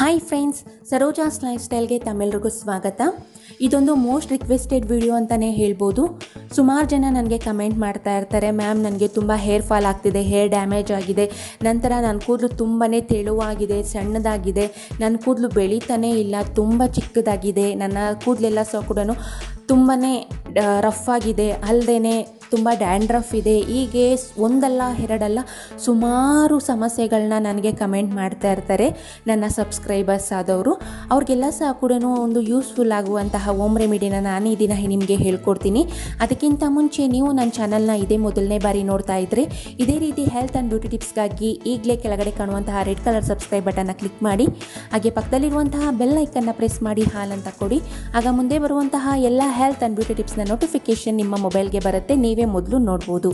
hi friends Saroja's life ಸ್ಟೈಲ್ಗೆ ತಮ್ಮೆಲ್ರಿಗೂ ಸ್ವಾಗತ ಇದೊಂದು ಮೋಸ್ಟ್ ರಿಕ್ವೆಸ್ಟೆಡ್ ವಿಡಿಯೋ ಅಂತಲೇ ಹೇಳ್ಬೋದು ಸುಮಾರು ಜನ ನನಗೆ ಕಮೆಂಟ್ ಮಾಡ್ತಾ ಇರ್ತಾರೆ ಮ್ಯಾಮ್ ನನಗೆ ತುಂಬ ಹೇರ್ ಫಾಲ್ ಆಗ್ತಿದೆ ಹೇರ್ ಡ್ಯಾಮೇಜ್ ಆಗಿದೆ ನಂತರ ನನ್ನ ಕೂದಲು ತುಂಬಾ ತೆಳುವಾಗಿದೆ ಸಣ್ಣದಾಗಿದೆ ನನ್ನ ಕೂದಲು ಬೆಳೀತಾನೇ ಇಲ್ಲ ತುಂಬ ಚಿಕ್ಕದಾಗಿದೆ ನನ್ನ ಕೂದಲೆಲ್ಲ ಸಹ ಕೂಡ ತುಂಬಾ ರಫ್ ಆಗಿದೆ ಅಲ್ಲದೇ ತುಂಬ ಡ್ಯಾಂಡ್ರಫ್ ಇದೆ ಹೀಗೆ ಒಂದಲ್ಲ ಎರಡಲ್ಲ ಸುಮಾರು ಸಮಸ್ಯೆಗಳನ್ನ ನನಗೆ ಕಮೆಂಟ್ ಮಾಡ್ತಾ ಇರ್ತಾರೆ ನನ್ನ ಸಬ್ಸ್ಕ್ರೈಬರ್ಸ್ ಆದವರು ಅವ್ರಿಗೆಲ್ಲ ಸಹ ಕೂಡ ಒಂದು ಯೂಸ್ಫುಲ್ ಆಗುವಂತಹ ಹೋಮ್ ರೆಮಿಡಿನ ನಾನು ಈ ದಿನ ನಿಮಗೆ ಹೇಳ್ಕೊಡ್ತೀನಿ ಅದಕ್ಕಿಂತ ಮುಂಚೆ ನೀವು ನನ್ನ ಚಾನಲ್ನ ಇದೇ ಮೊದಲನೇ ಬಾರಿ ನೋಡ್ತಾ ಇದ್ದರೆ ಇದೇ ರೀತಿ ಹೆಲ್ತ್ ಆ್ಯಂಡ್ ಬ್ಯೂಟಿ ಟಿಪ್ಸ್ಗಾಗಿ ಈಗಲೇ ಕೆಳಗಡೆ ಕಾಣುವಂತಹ ರೆಡ್ ಕಲರ್ ಸಬ್ಸ್ಕ್ರೈಬ್ ಬಟನ್ನ ಕ್ಲಿಕ್ ಮಾಡಿ ಹಾಗೆ ಪಕ್ಕದಲ್ಲಿರುವಂತಹ ಬೆಲ್ ಐಕನ್ನ ಪ್ರೆಸ್ ಮಾಡಿ ಹಾಲ್ ಅಂತ ಕೊಡಿ ಆಗ ಮುಂದೆ ಬರುವಂತಹ ಎಲ್ಲ ಹೆಲ್ತ್ ಆ್ಯಂಡ್ ಬ್ಯೂಟಿ ಟಿಪ್ಸ್ನ ನೋಟಿಫಿಕೇಷನ್ ನಿಮ್ಮ ಮೊಬೈಲ್ಗೆ ಬರುತ್ತೆ ನೀವೇ ಮೊದಲು ನೋಡ್ಬೋದು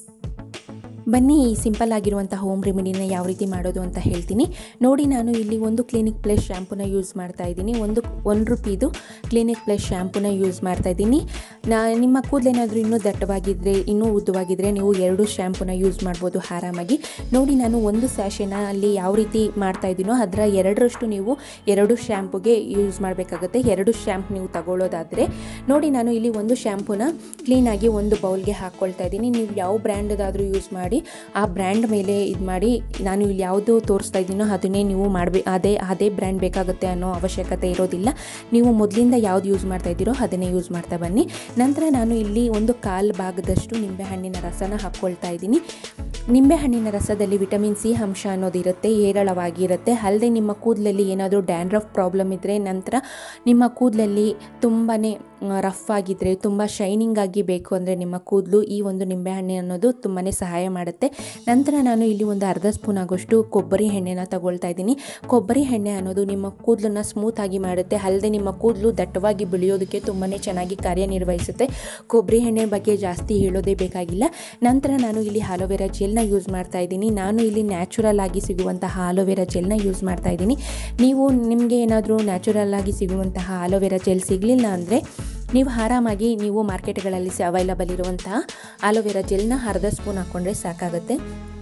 ಬನ್ನಿ ಈ ಸಿಂಪಲ್ ಆಗಿರುವಂಥ ಹೋಮ್ ರೆಮಿಡಿನ ಯಾವ ರೀತಿ ಮಾಡೋದು ಅಂತ ಹೇಳ್ತೀನಿ ನೋಡಿ ನಾನು ಇಲ್ಲಿ ಒಂದು ಕ್ಲಿನಿಕ್ ಪ್ಲಸ್ ಶ್ಯಾಂಪೂನ ಯೂಸ್ ಮಾಡ್ತಾ ಇದ್ದೀನಿ ಒಂದು ಒಂದು ರುಪೀದು ಕ್ಲಿನಿಕ್ ಪ್ಲಸ್ ಶ್ಯಾಂಪೂನ ಯೂಸ್ ಮಾಡ್ತಾ ಇದ್ದೀನಿ ನಾ ನಿಮ್ಮ ಕೂದಲೇನಾದರೂ ಇನ್ನೂ ದಟ್ಟವಾಗಿದ್ದರೆ ಇನ್ನೂ ಉದ್ದವಾಗಿದ್ದರೆ ನೀವು ಎರಡು ಶ್ಯಾಂಪೂನ ಯೂಸ್ ಮಾಡ್ಬೋದು ಆರಾಮಾಗಿ ನೋಡಿ ನಾನು ಒಂದು ಸ್ಯಾಶೆನ ಅಲ್ಲಿ ಯಾವ ರೀತಿ ಮಾಡ್ತಾ ಇದ್ದೀನೋ ಅದರ ಎರಡರಷ್ಟು ನೀವು ಎರಡು ಶ್ಯಾಂಪುಗೆ ಯೂಸ್ ಮಾಡಬೇಕಾಗುತ್ತೆ ಎರಡು ಶ್ಯಾಂಪ್ ನೀವು ತಗೊಳ್ಳೋದಾದರೆ ನೋಡಿ ನಾನು ಇಲ್ಲಿ ಒಂದು ಶ್ಯಾಂಪೂನ ಕ್ಲೀನಾಗಿ ಒಂದು ಬೌಲ್ಗೆ ಹಾಕ್ಕೊಳ್ತಾ ಇದ್ದೀನಿ ನೀವು ಯಾವ ಬ್ರ್ಯಾಂಡದಾದರೂ ಯೂಸ್ ಮಾಡಿ ಆ ಬ್ರ್ಯಾಂಡ್ ಮೇಲೆ ಇದು ಮಾಡಿ ನಾನು ಇಲ್ಲಿ ಯಾವುದು ತೋರಿಸ್ತಾ ಇದ್ದೀನೋ ಅದನ್ನೇ ನೀವು ಮಾಡಬೇ ಅದೇ ಅದೇ ಬ್ರ್ಯಾಂಡ್ ಬೇಕಾಗುತ್ತೆ ಅನ್ನೋ ಅವಶ್ಯಕತೆ ಇರೋದಿಲ್ಲ ನೀವು ಮೊದಲಿಂದ ಯಾವ್ದು ಯೂಸ್ ಮಾಡ್ತಾ ಇದ್ದೀರೋ ಅದನ್ನೇ ಯೂಸ್ ಮಾಡ್ತಾ ಬನ್ನಿ ನಂತರ ನಾನು ಇಲ್ಲಿ ಒಂದು ಕಾಲು ಭಾಗದಷ್ಟು ನಿಂಬೆಹಣ್ಣಿನ ರಸನ ಹಾಕ್ಕೊಳ್ತಾ ಇದ್ದೀನಿ ನಿಂಬೆಹಣ್ಣಿನ ರಸದಲ್ಲಿ ವಿಟಮಿನ್ ಸಿ ಅಂಶ ಅನ್ನೋದು ಇರುತ್ತೆ ಹೇರಳವಾಗಿರುತ್ತೆ ಅಲ್ಲದೆ ನಿಮ್ಮ ಕೂದಲಲ್ಲಿ ಏನಾದರೂ ಡ್ಯಾಂಡ್ರಫ್ ಪ್ರಾಬ್ಲಮ್ ಇದ್ದರೆ ನಂತರ ನಿಮ್ಮ ಕೂದಲಲ್ಲಿ ತುಂಬಾ ರಫ್ ಆಗಿದ್ದರೆ ತುಂಬ ಶೈನಿಂಗ್ ಆಗಿ ಬೇಕು ಅಂದರೆ ನಿಮ್ಮ ಕೂದಲು ಈ ಒಂದು ನಿಂಬೆಹಣ್ಣೆ ಅನ್ನೋದು ತುಂಬಾ ಸಹಾಯ ಮಾಡುತ್ತೆ ನಂತರ ನಾನು ಇಲ್ಲಿ ಒಂದು ಅರ್ಧ ಸ್ಪೂನ್ ಆಗೋಷ್ಟು ಕೊಬ್ಬರಿ ಎಣ್ಣೆನ ತಗೊಳ್ತಾ ಇದ್ದೀನಿ ಕೊಬ್ಬರಿ ಎಣ್ಣೆ ಅನ್ನೋದು ನಿಮ್ಮ ಕೂದಲನ್ನ ಸ್ಮೂತ್ ಆಗಿ ಮಾಡುತ್ತೆ ಅಲ್ಲದೆ ನಿಮ್ಮ ಕೂದಲು ದಟ್ಟವಾಗಿ ಬೆಳೆಯೋದಕ್ಕೆ ತುಂಬಾ ಚೆನ್ನಾಗಿ ಕಾರ್ಯನಿರ್ವಹಿಸುತ್ತೆ ಕೊಬ್ಬರಿ ಎಣ್ಣೆ ಬಗ್ಗೆ ಜಾಸ್ತಿ ಹೇಳೋದೇ ಬೇಕಾಗಿಲ್ಲ ನಂತರ ನಾನು ಇಲ್ಲಿ ಆಲೋವೆರಾ ಜೆಲ್ನ ಯೂಸ್ ಮಾಡ್ತಾ ಇದ್ದೀನಿ ನಾನು ಇಲ್ಲಿ ನ್ಯಾಚುರಲ್ ಆಗಿ ಸಿಗುವಂತಹ ಆಲೋವೆರಾ ಜೆಲ್ನ ಯೂಸ್ ಮಾಡ್ತಾ ಇದ್ದೀನಿ ನೀವು ನಿಮಗೆ ಏನಾದರೂ ನ್ಯಾಚುರಲ್ ಆಗಿ ಸಿಗುವಂತಹ ಆಲೋವೆರಾ ಜೆಲ್ ಸಿಗಲಿಲ್ಲ ಅಂದರೆ ನೀವು ಆರಾಮಾಗಿ ನೀವು ಮಾರ್ಕೆಟ್ಗಳಲ್ಲಿ ಅವೈಲಬಲ್ ಇರುವಂತಹ ಆಲೋವೆರಾ ಜೆಲ್ನ ಅರ್ಧ ಸ್ಪೂನ್ ಹಾಕ್ಕೊಂಡ್ರೆ ಸಾಕಾಗುತ್ತೆ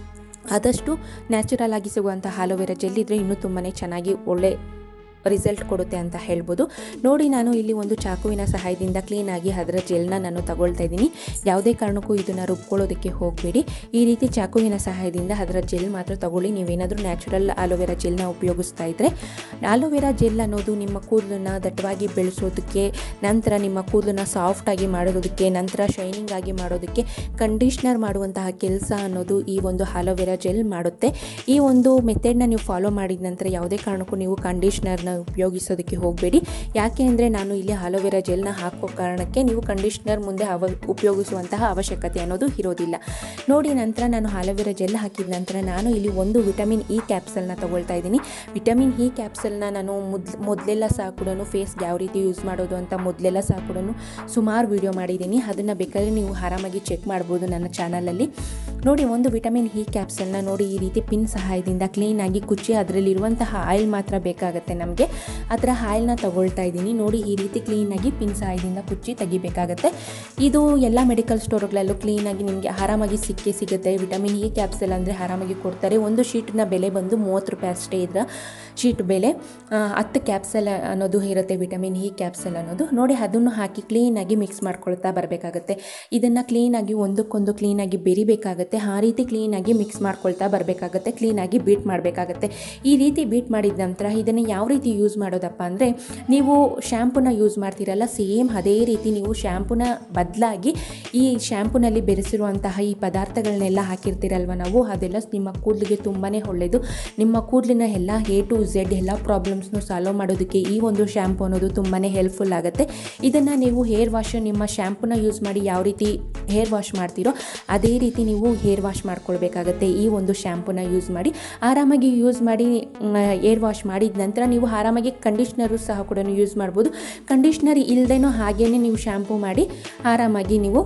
ಆದಷ್ಟು ನ್ಯಾಚುರಲ್ ಆಗಿ ಸಿಗುವಂಥ ಆಲೋವೆರಾ ಜೆಲ್ ಇದ್ದರೆ ಇನ್ನೂ ತುಂಬಾ ಚೆನ್ನಾಗಿ ಒಳ್ಳೆ ರಿಸಲ್ಟ್ ಕೊಡುತ್ತೆ ಅಂತ ಹೇಳ್ಬೋದು ನೋಡಿ ನಾನು ಇಲ್ಲಿ ಒಂದು ಚಾಕುವಿನ ಸಹಾಯದಿಂದ ಕ್ಲೀನಾಗಿ ಅದರ ಜೆಲ್ನ ನಾನು ತಗೊಳ್ತಾ ಇದ್ದೀನಿ ಯಾವುದೇ ಕಾರಣಕ್ಕೂ ಇದನ್ನು ರುಬ್ಕೊಳ್ಳೋದಕ್ಕೆ ಹೋಗಬೇಡಿ ಈ ರೀತಿ ಚಾಕುವಿನ ಸಹಾಯದಿಂದ ಅದರ ಜೆಲ್ ಮಾತ್ರ ತಗೊಳ್ಳಿ ನೀವೇನಾದರೂ ನ್ಯಾಚುರಲ್ ಆಲೋವೆರಾ ಜೆಲ್ನ ಉಪಯೋಗಿಸ್ತಾ ಇದ್ದರೆ ಆಲೋವೆರಾ ಜೆಲ್ ಅನ್ನೋದು ನಿಮ್ಮ ಕೂದಲನ್ನು ದಟ್ಟವಾಗಿ ಬೆಳೆಸೋದಕ್ಕೆ ನಂತರ ನಿಮ್ಮ ಕೂದಲನ್ನ ಸಾಫ್ಟಾಗಿ ಮಾಡೋದಕ್ಕೆ ನಂತರ ಶೈನಿಂಗ್ ಆಗಿ ಮಾಡೋದಕ್ಕೆ ಕಂಡೀಷ್ನರ್ ಮಾಡುವಂತಹ ಕೆಲಸ ಅನ್ನೋದು ಈ ಒಂದು ಆಲೋವೆರಾ ಜೆಲ್ ಮಾಡುತ್ತೆ ಈ ಒಂದು ಮೆಥಡ್ನ ನೀವು ಫಾಲೋ ಮಾಡಿದ ನಂತರ ಯಾವುದೇ ಕಾರಣಕ್ಕೂ ನೀವು ಕಂಡೀಷ್ನರ್ನ ಉಪಯೋಗಿಸೋದಕ್ಕೆ ಹೋಗಬೇಡಿ ಯಾಕೆ ಅಂದರೆ ನಾನು ಇಲ್ಲಿ ಆಲೋವೆರಾ ಜೆಲ್ನ ಹಾಕೋ ಕಾರಣಕ್ಕೆ ನೀವು ಕಂಡೀಷ್ನರ್ ಮುಂದೆ ಅವ ಉಪಯೋಗಿಸುವಂತಹ ಅವಶ್ಯಕತೆ ಅನ್ನೋದು ಇರೋದಿಲ್ಲ ನೋಡಿ ನಂತರ ನಾನು ಆಲೋವೆರಾ ಜೆಲ್ ಹಾಕಿದ ನಂತರ ನಾನು ಇಲ್ಲಿ ಒಂದು ವಿಟಮಿನ್ ಇ ಕ್ಯಾಪ್ಸಲ್ನ ತಗೊಳ್ತಾ ಇದ್ದೀನಿ ವಿಟಮಿನ್ ಇ ಕ್ಯಾಪ್ಸಲ್ನ ನಾನು ಮೊದ್ ಮೊದಲೆಲ್ಲ ಸಹ ಕೂಡ ಫೇಸ್ಗೆ ಯಾವ ರೀತಿ ಯೂಸ್ ಮಾಡೋದು ಅಂತ ಮೊದಲೆಲ್ಲ ಸಹ ಕೂಡ ಸುಮಾರು ವೀಡಿಯೋ ಮಾಡಿದ್ದೀನಿ ಅದನ್ನು ಬೇಕಾದರೆ ನೀವು ಆರಾಮಾಗಿ ಚೆಕ್ ಮಾಡ್ಬೋದು ನನ್ನ ಚಾನಲಲ್ಲಿ ನೋಡಿ ಒಂದು ವಿಟಮಿನ್ ಇ ಕ್ಯಾಪ್ಸಲ್ನ ನೋಡಿ ಈ ರೀತಿ ಪಿನ್ ಸಹಾಯದಿಂದ ಕ್ಲೀನಾಗಿ ಕುಚ್ಚಿ ಅದರಲ್ಲಿರುವಂತಹ ಆಯಿಲ್ ಮಾತ್ರ ಬೇಕಾಗುತ್ತೆ ನಮಗೆ ಅದರ ಆಯಿಲ್ನ ತಗೊಳ್ತಾ ಇದ್ದೀನಿ ನೋಡಿ ಈ ರೀತಿ ಕ್ಲೀನಾಗಿ ಪಿನ್ ಸಹಾಯದಿಂದ ಕುಚ್ಚಿ ತೆಗಿಬೇಕಾಗತ್ತೆ ಇದು ಎಲ್ಲ ಮೆಡಿಕಲ್ ಸ್ಟೋರ್ಗಳಲ್ಲೂ ಕ್ಲೀನಾಗಿ ನಿಮಗೆ ಆರಾಮಾಗಿ ಸಿಕ್ಕೇ ಸಿಗುತ್ತೆ ವಿಟಮಿನ್ ಇ ಕ್ಯಾಪ್ಸಲ್ ಅಂದರೆ ಆರಾಮಾಗಿ ಕೊಡ್ತಾರೆ ಒಂದು ಶೀಟ್ನ ಬೆಲೆ ಬಂದು ಮೂವತ್ತು ರೂಪಾಯಿ ಅಷ್ಟೇ ಇದರ ಶೀಟ್ ಬೆಲೆ ಹತ್ತು ಕ್ಯಾಪ್ಸಲ್ ಅನ್ನೋದು ಇರುತ್ತೆ ವಿಟಮಿನ್ ಇ ಕ್ಯಾಪ್ಸಲ್ ಅನ್ನೋದು ನೋಡಿ ಅದನ್ನು ಹಾಕಿ ಕ್ಲೀನಾಗಿ ಮಿಕ್ಸ್ ಮಾಡ್ಕೊಳ್ತಾ ಬರಬೇಕಾಗತ್ತೆ ಇದನ್ನು ಕ್ಲೀನಾಗಿ ಒಂದಕ್ಕೊಂದು ಕ್ಲೀನಾಗಿ ಬೆರಿಬೇಕಾಗತ್ತೆ ಆ ರೀತಿ ಕ್ಲೀನಾಗಿ ಮಿಕ್ಸ್ ಮಾಡ್ಕೊಳ್ತಾ ಬರಬೇಕಾಗತ್ತೆ ಕ್ಲೀನಾಗಿ ಬೀಟ್ ಮಾಡಬೇಕಾಗತ್ತೆ ಈ ರೀತಿ ಬೀಟ್ ಮಾಡಿದ ನಂತರ ಇದನ್ನು ಯಾವ ರೀತಿ ಯೂಸ್ ಮಾಡೋದಪ್ಪ ಅಂದರೆ ನೀವು ಶ್ಯಾಂಪೂನ ಯೂಸ್ ಮಾಡ್ತೀರಲ್ಲ ಸೇಮ್ ಅದೇ ರೀತಿ ನೀವು ಶ್ಯಾಂಪೂನ ಬದಲಾಗಿ ಈ ಶ್ಯಾಂಪೂನಲ್ಲಿ ಬೆರೆಸಿರುವಂತಹ ಈ ಪದಾರ್ಥಗಳನ್ನೆಲ್ಲ ಹಾಕಿರ್ತೀರಲ್ವ ನಾವು ಅದೆಲ್ಲ ನಿಮ್ಮ ಕೂದಲಿಗೆ ತುಂಬಾ ಒಳ್ಳೆಯದು ನಿಮ್ಮ ಕೂದಲಿನ ಎಲ್ಲ ಎ ಟು ಝೆಡ್ ಎಲ್ಲ ಪ್ರಾಬ್ಲಮ್ಸ್ನು ಸಾಲ್ವ್ ಮಾಡೋದಕ್ಕೆ ಈ ಒಂದು ಶ್ಯಾಂಪು ಅನ್ನೋದು ತುಂಬಾ ಹೆಲ್ಪ್ಫುಲ್ ಆಗುತ್ತೆ ಇದನ್ನು ನೀವು ಹೇರ್ ವಾಶ್ ನಿಮ್ಮ ಶ್ಯಾಂಪೂನ ಯೂಸ್ ಮಾಡಿ ಯಾವ ರೀತಿ ಹೇರ್ ವಾಶ್ ಮಾಡ್ತೀರೋ ಅದೇ ರೀತಿ ನೀವು ಹೇರ್ ವಾಶ್ ಮಾಡ್ಕೊಳ್ಬೇಕಾಗತ್ತೆ ಈ ಒಂದು ಶ್ಯಾಂಪೂನ ಯೂಸ್ ಮಾಡಿ ಆರಾಮಾಗಿ ಯೂಸ್ ಮಾಡಿ ಏರ್ ವಾಶ್ ಮಾಡಿದ ನಂತರ ನೀವು ಆರಾಮಾಗಿ ಕಂಡೀಷ್ನರು ಸಹ ಕೂಡ ಯೂಸ್ ಮಾಡ್ಬೋದು ಕಂಡೀಷ್ನರ್ ಇಲ್ಲದೇನೋ ಹಾಗೇ ನೀವು ಶ್ಯಾಂಪೂ ಮಾಡಿ ಆರಾಮಾಗಿ ನೀವು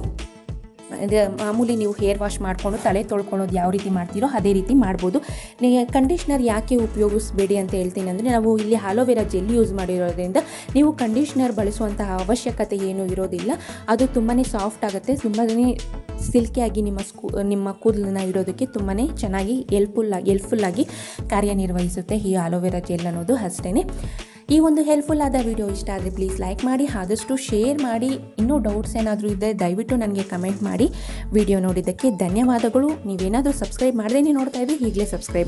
ಅದೇ ಮಾಮೂಲಿ ನೀವು ಹೇರ್ ವಾಶ್ ಮಾಡಿಕೊಂಡು ತಲೆ ತೊಳ್ಕೊಳೋದು ಯಾವ ರೀತಿ ಮಾಡ್ತೀರೋ ಅದೇ ರೀತಿ ಮಾಡ್ಬೋದು ನೀವು ಕಂಡೀಷ್ನರ್ ಯಾಕೆ ಉಪಯೋಗಿಸ್ಬೇಡಿ ಅಂತ ಹೇಳ್ತೀನಿ ಅಂದರೆ ನಾವು ಇಲ್ಲಿ ಆಲೋವೆರಾ ಜೆಲ್ ಯೂಸ್ ಮಾಡಿರೋದ್ರಿಂದ ನೀವು ಕಂಡೀಷ್ನರ್ ಬಳಸುವಂತಹ ಅವಶ್ಯಕತೆ ಏನೂ ಇರೋದಿಲ್ಲ ಅದು ತುಂಬಾ ಸಾಫ್ಟ್ ಆಗುತ್ತೆ ತುಂಬಾ ಸಿಲ್ಕಿಯಾಗಿ ನಿಮ್ಮ ಸ್ಕೂ ನಿಮ್ಮ ಕೂದಲನ್ನ ಇಡೋದಕ್ಕೆ ತುಂಬಾ ಎಲ್ಪ್ಫುಲ್ ಎಲ್ಫುಲ್ಲಾಗಿ ಎಲ್ಪ್ಫುಲ್ಲಾಗಿ ಕಾರ್ಯನಿರ್ವಹಿಸುತ್ತೆ ಈ ಆಲೋವೆರಾ ಜೆಲ್ ಅನ್ನೋದು ಅಷ್ಟೇ ಈ ಒಂದು ಹೆಲ್ಪ್ಫುಲ್ ಆದ ವಿಡಿಯೋ ಇಷ್ಟ ಆದರೆ ಪ್ಲೀಸ್ ಲೈಕ್ ಮಾಡಿ ಆದಷ್ಟು ಶೇರ್ ಮಾಡಿ ಇನ್ನೂ ಡೌಟ್ಸ್ ಏನಾದರೂ ಇದ್ದರೆ ದಯವಿಟ್ಟು ನನಗೆ ಕಮೆಂಟ್ ಮಾಡಿ ವಿಡಿಯೋ ನೋಡಿದ್ದಕ್ಕೆ ಧನ್ಯವಾದಗಳು ನೀವೇನಾದರೂ ಸಬ್ಸ್ಕ್ರೈಬ್ ಮಾಡದೇ ನೋಡ್ತಾ ಇದ್ರೆ ಈಗಲೇ ಸಬ್ಸ್ಕ್ರೈಬ್